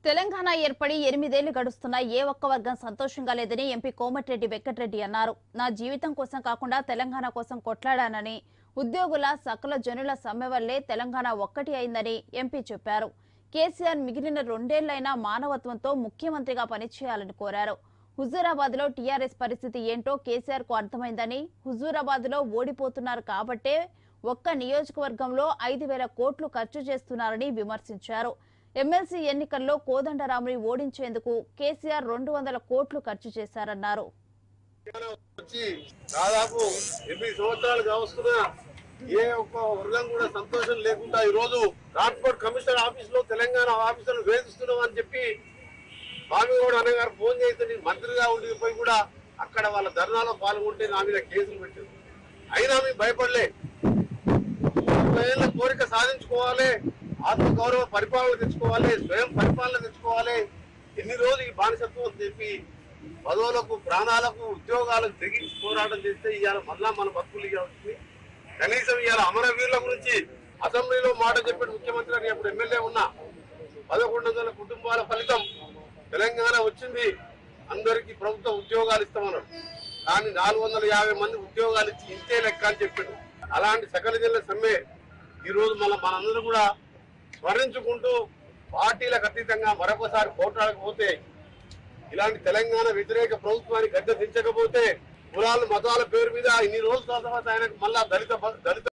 తెలంగాణ ఏర్పడి ఎనిమిదేళ్లు గడుస్తున్నా ఏ ఒక్క వర్గం సంతోషంగా లేదని ఎంపీ కోమటిరెడ్డి వెంకటరెడ్డి అన్నారు నా జీవితం కోసం కాకుండా తెలంగాణ కోసం కొట్లాడానని ఉద్యోగుల సకల జనుల సమ్మె వల్లే తెలంగాణ ఒక్కటి అయిందని ఎంపీ చెప్పారు కేసీఆర్ మిగిలిన రెండేళ్లైనా మానవత్వంతో ముఖ్యమంత్రిగా పనిచేయాలని కోరారు హుజూరాబాద్ లో టీఆర్ఎస్ పరిస్థితి ఏంటో కేసీఆర్ కు అర్థమైందని హుజూరాబాద్ లో ఓడిపోతున్నారు కాబట్టే ఒక్క నియోజకవర్గంలో ఐదు వేల కోట్లు ఖర్చు చేస్తున్నారని విమర్శించారు ఎమ్మెల్సీ ఎన్నికల్లో కోదండరాముని ఓడించేందుకు కేసీఆర్ రెండు వందల కోట్లు ఖర్చు చేశారన్నారు వచ్చి దాదాపు ఎనిమిది సంవత్సరాలు కావస్తున్నా ఏ ఒక్క వర్గం కూడా సంతోషం లేకుండా ఈ రోజు ట్రాన్స్పోర్ట్ కమిషనర్ ఆఫీస్ లో తెలంగాణ ఆఫీసర్లు వేధిస్తున్నాం అని చెప్పి స్వామిగౌడ్ అన్న గారు ఫోన్ చేస్తే నేను మంత్రిగా ఉండిపోయి కూడా అక్కడ వాళ్ళ ధర్నాలో పాల్గొంటే నా మీద కేసులు పెట్టారు అయినా మేము భయపడలే ఏళ్ళ కోరిక సాధించుకోవాలి ఆత్మ గౌరవ పరిపాలన తెచ్చుకోవాలి స్వయం పరిపాలన తెచ్చుకోవాలి ఎన్ని రోజులు ఈ బానిసత్వం అని చెప్పి పదవులకు ప్రాణాలకు ఉద్యోగాలకు తెగించి పోరాటం చేస్తే ఇవాళ మళ్ళా మన బతుకులు ఇవాళ వచ్చింది కనీసం ఇవాళ అమరవీరుల గురించి అసెంబ్లీలో మాట చెప్పిన ముఖ్యమంత్రి అని అప్పుడు ఎమ్మెల్యే ఉన్నా పదకొండు వందల కుటుంబాల ఫలితం తెలంగాణ వచ్చింది అందరికీ ప్రభుత్వ ఉద్యోగాలు ఇస్తామన్నాడు కానీ నాలుగు వందల యాభై మంది ఉద్యోగాలు ఇచ్చి ఇంతే లెక్క అని చెప్పాడు అలాంటి సకల జిల్లా సమ్మె ఈ రోజు మన మనందరూ కూడా స్మరించుకుంటూ పార్టీలకు అతీతంగా మరొకసారి పోట్లాడకపోతే ఇలాంటి తెలంగాణ వ్యతిరేక ప్రభుత్వాన్ని గద్దె దించకపోతే కులాలు మతాల పేరు మీద ఇన్ని రోజుల తర్వాత ఆయనకు మళ్ళా దళిత బ- దళిత